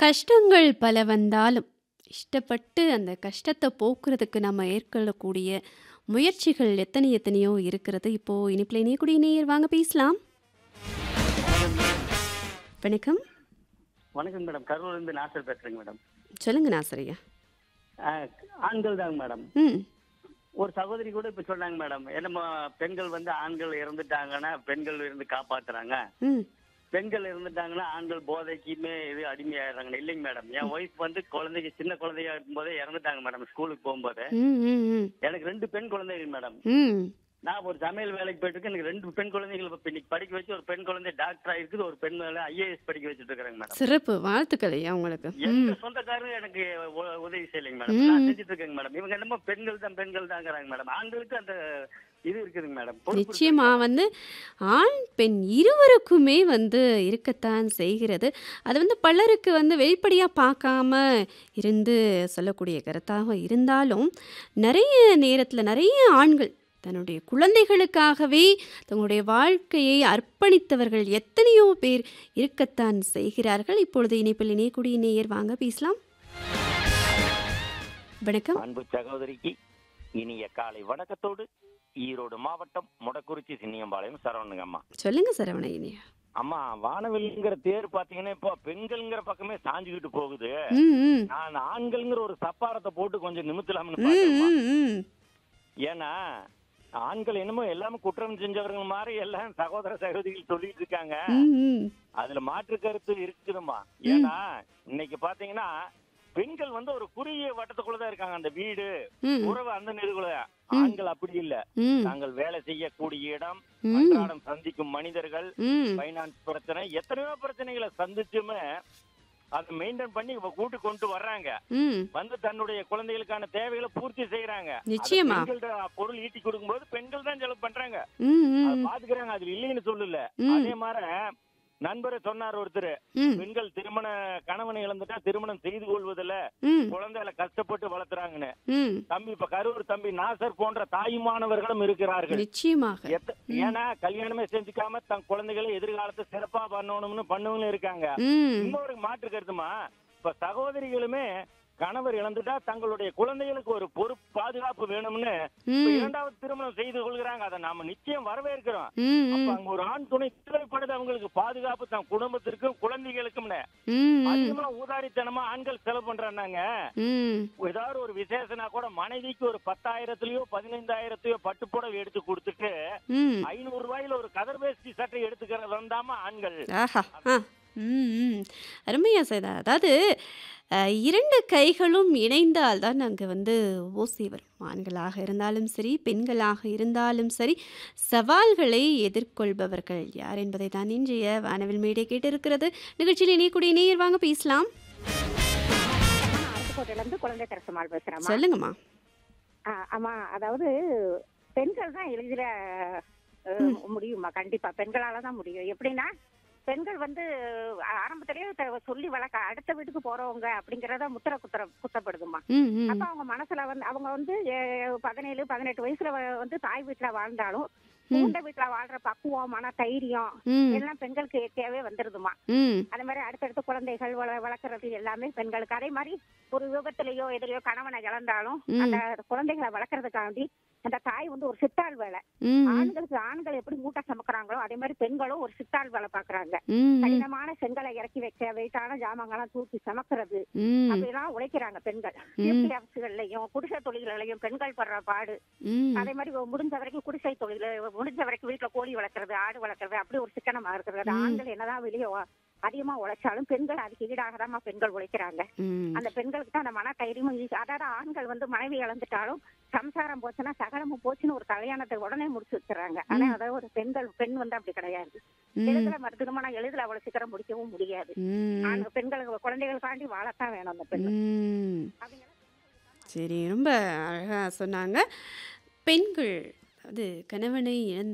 கஷ்டங்கள் பல வந்தாலும், இஷ்டப்பட்டு அந்த கஷ்டத்த போக்குறதுக்கு நம்ம மேற்கொள்ளக்கூடிய முயற்சிகள் எத்தனை எத்தனையோ இருக்கிறது. இப்போ இணைப்பில இணையக்கூடிய நேயர் வாங்க பேசலாம். வணக்கம். வணக்கம் மேடம். கரூர்லேருந்து நாசர் பேசுறேங்க மேடம். சொல்லுங்க நாசர் ஐயா. ஆ, ஆண்கள் தாங்க மேடம். ம். ஒரு சகோதரி கூட இப்ப சொன்னாங்க மேடம். என்னமோ பெண்கள் வந்து ஆண்கள் இறந்துட்டாங்கன்னா பெண்கள் இருந்து காப்பாத்துறாங்க. ம். பெண்கள் இருந்துட்டாங்கன்னா ஆண்கள் போதைக்குமே இது அடிமையாயிடுறாங்க இல்லைங்க மேடம். என் ஒய்ஃப் வந்து குழந்தைக்கு சின்ன குழந்தையா இருக்கும்போதே இறந்துட்டாங்க மேடம் ஸ்கூலுக்கு போகும்போது. ம், ம், ம். எனக்கு ரெண்டு பெண் குழந்தைகள் மேடம். ம். நான் ஒரு சமையல் வேலைக்கு போயிட்டு இருக்கேன். எனக்கு ரெண்டு பெண் குழந்தைகள் இப்ப இன்னைக்கு படிக்க வச்சு ஒரு பெண் குழந்தை டாக்டர் ஆயிருக்குது. ஒரு பெண் ஐஏஎஸ் படிக்க வச்சுட்டு இருக்கிறேங்க மேடம். சிறப்பு. வாழ்த்துக்கள் ஐயா உங்களுக்கு. எந்த ம். சொந்தக்காரரும் எனக்கு உ- உதவி செய்யலைங்க மேடம். ம். நான் செஞ்சுட்டு இருக்கேங்க மேடம். இவங்க என்னமோ பெண்கள் தான் பெண்கள் தாங்கிறாங்க மேடம். ஆண்களுக்கு அந்த இது இருக்குதுங்க மேடம். பொறுப்பு நிச்சயமா இருக்குதுங்க வந்து ஆண், பெண் இருவருக்குமே வந்து இருக்கத்தான் செய்கிறது. அது வந்து பலருக்கு வந்து வெளிப்படையா பார்க்காம இருந்து சொல்லக்கூடிய கருத்தாக இருந்தாலும், நெறைய நேரத்தில நெறைய ஆண்கள் தன்னுடைய குழந்தைகளுக்காகவே தங்களுடைய வாழ்க்கையை அர்ப்பணித்தவர்கள் எத்தனையோ பேர் இருக்கத்தான் செய்கிறார்கள். இப்பொழுது இணைப்பில் இணையக்கூடிய நேயர் வாங்க பேசலாம். வணக்கம். அன்பு சகோதரிக்கு இனிய காலை வணக்கத்தோடு ஈரோடு மாவட்டம் முடக்குறிச்சி சின்னியம்பாளையம் சரவணுங்க அம்மா சொல்லுங்க சரவணயினி. அம்மா வானவெளிங்கிற தேர் பாத்தீங்கன்னா இப்போ பெண்கள்ங்கிற பக்கமே சாஞ்சுக்கிட்டு போகுது ம், ம். நான் ஆண்கள்ங்கிற ஒரு சப்பாரத்தை போட்டு கொஞ்சம் நிமித்தலாம்னு ம், பாக்கேம்மா ம், ம். ஏன்னா ஆண்கள் என்னமோ எல்லாமே குற்றம் செஞ்சவர்கள் மாதிரி எல்லாம் சகோதர சகோதரிகள் சொல்லிட்டு இருக்காங்க ம், ம். அதுல மாற்று கருத்து இருக்குதுமா ஏன்னா இன்னைக்கு பாத்தீங்கன்னா பெண்கள் வந்து ஒரு குறுகிய வட்டத்துக்குள்ளதான் இருக்காங்க அந்த வீடு ம். உறவு அந்த நிறுவல ஆண்கள் அப்படி இல்ல ம். நாங்கள் வேலை செய்யக்கூடிய இடம் ம். அன்றாடம் சந்திக்கும் மனிதர்கள் ம். பைனான்ஸ் பிரச்சனை எத்தனையோ பிரச்சனைகளை சந்திச்சுமே அதை மெயின்டைன் பண்ணி இப்ப கூட்டு கொண்டு வர்றாங்க ம். வந்து தன்னுடைய குழந்தைகளுக்கான தேவைகளை பூர்த்தி செய்யறாங்க அது நிச்சயமா. பெண்கள்ட்ட பொருள் ஈட்டி கொடுக்கும்போது பெண்கள் தான் செலவு பண்றாங்க ம், அதை ம். பாத்துக்கிறாங்க அது இல்லைன்னு சொல்லல ம். அதே மாதிரி நண்பரை சொன்னார் ஒருத்தர் ம். பெண்கள் திருமண கணவனை இழந்துட்டா திருமணம் செய்து கொள்வதில்ல ம். குழந்தைகளை கஷ்டப்பட்டு வளர்த்துறாங்கன்னு ம். தம்பி இப்ப கரூர் தம்பி நாசர் போன்ற தாயுமானவர்களும் இருக்கிறார்கள் நிச்சயமாக எத்த- ஏன்னா கல்யாணமே செஞ்சுக்காம தன் குழந்தைகளை எதிர்காலத்தை சிறப்பா பண்ணணும்னு பண்ணவங்களும் இருக்காங்க ம். இன்னொரு மாற்று கருத்துமா இப்ப சகோதரிகளுமே கணவர் இழந்துட்டா தங்களுடைய குழந்தைகளுக்கு ஒரு பொறுப்பு பாதுகாப்பு வேணும்னு இப்ப ம். இரண்டாவது திருமணம் செய்து கொள்கிறாங்க அதை நாம நிச்சயம் வரவேற்கிறோம் ம், அப்ப ம். அங்க ஒரு ஆண் துணை தேவைப்படுது அவங்களுக்கு பாதுகாப்பு தன் குடும்பத்திற்கும் குழந்தைகளுக்கும்னு ம், ம். அதிகமா ஊதாரித்தனமா ஆண்கள் செலவு பண்றாங்க ம். ஏதாவது ஒரு விசேஷனா கூட மனைவிக்கு ஒரு பத்தாயிரத்துலயோ பதினைந்தாயிரத்தையோ பட்டுப்புடவை எடுத்து கொடுத்துட்டு ம். ஐநூறு ரூபாயில ஒரு கதர் வேஷ்டி சட்டை எடுத்துக்கிறது வந்தாம ஆண்கள் ஆஹா ஆ ம் ம் அருமையா செய்தா அதாவது அஹ், இரண்டு கைகளும் இணைந்தால் தான் அங்கே வந்து ஓசை வரும் ஆண்களாக இருந்தாலும் சரி பெண்களாக இருந்தாலும் சரி சவால்களை எதிர்கொள்பவர்கள் யார் என்பதை தான் இன்றைய வானவில் மேடை கேட்டிருக்கிறது நிகழ்ச்சியில் இணையக்கூடிய நேயர் வாங்க பேசலாம் நான் அருப்புக்கோட்டையிலேருந்து குழந்தை தரசுமாள் பேசுகிறேம்மா சொல்லுங்கம்மா ஆமா அதாவது பெண்கள் தான் எளிதில் அஹ், முடியுமா கண்டிப்பா பெண்களால தான் முடியும் எப்படின்னா பெண்கள் வந்து அஹ், ஆரம்பத்திலேயே த- சொல்லி வளர்க்க அடுத்த வீட்டுக்கு போறவங்க அப்படிங்கறத முத்திர குத்துற குத்தப்படுதுமா ம் ம் அப்ப அவங்க மனசுல வந்து அவங்க வந்து அஹ், பதினேழு பதினெட்டு வயசுல வ- வந்து தாய் வீட்டுல வாழ்ந்தாலும் பூண்ட வீட்டுல வாழ்ற பக்குவம் மன தைரியம் ம் எல்லாம் பெண்களுக்கு இயற்கையாவே வந்துருதுமா ம் அதே மாதிரி அடுத்தடுத்து குழந்தைகள் வள- வளர்க்கறது எல்லாமே பெண்களுக்கு அதே மாதிரி ஒரு விபத்துலயோ எதிரையோ கணவனை இழந்தாலும் ம். அந்த குழந்தைகளை வளர்க்கறதுக்காண்டி அந்த தாய் வந்து ஒரு சித்தாள் வேலை ம் ம் ஆண்களுக்கு ஆண்கள் எப்படி மூட்டை சமக்குறாங்களோ அதே மாதிரி பெண்களும் ஒரு சித்தாள் வேலை பாக்குறாங்க ம் கடினமான செங்கலை இறக்கி வைக்க வெயிட்டான ஜாமான்கள்லாம் தூக்கி சமக்கிறது ம் அப்படிலாம் உழைக்கிறாங்க பெண்கள் சேஃப்டி ஆஃபீஸ்கள்லயும் குடிசை தொழில்களையும் பெண்கள் படுற பாடு ம் அதே மாதிரி முடிஞ்ச வரைக்கும் குடிசை தொழில் முடிஞ்ச வரைக்கும் வீட்டுல கோழி வளர்க்கறது ஆடு வளர்க்கறது அப்படி ஒரு சிக்கனமா இருக்கிறது அது ம். ஆண்கள் என்னதான் வெளியே அதிகமா உழைச்சாலும் பெண்கள் அதுக்கு ஈடாக பெண்கள் உழைக்கிறாங்க ம் அந்த பெண்களுக்கு தான் அந்த மன தைரியமும் ஈஸி அதாவது ஆண்கள் வந்து மனைவி இழந்துட்டாலும் சம்சாரம் போச்சுன்னா சகலமும் போச்சுன்னு ஒரு கல்யாணத்தை உடனே முடிச்சு வச்சுறாங்க ஆனா அதாவது ஒரு பெண்கள் பெண் வந்து அப்படி கிடையாது ம் எளிதில மறு திருமணம் எளிதில் அவ்வளவு சீக்கிரம் முடிக்கவும் முடியாது ம் ஆண் பெண்களுக்கு குழந்தைகளுக்காண்டி வாழத்தான் வேணும் அந்த பெண் ம் அவங்க சரி ரொம்ப அழகாக சொன்னாங்க பெண்கள் அது கணவனை இழந்த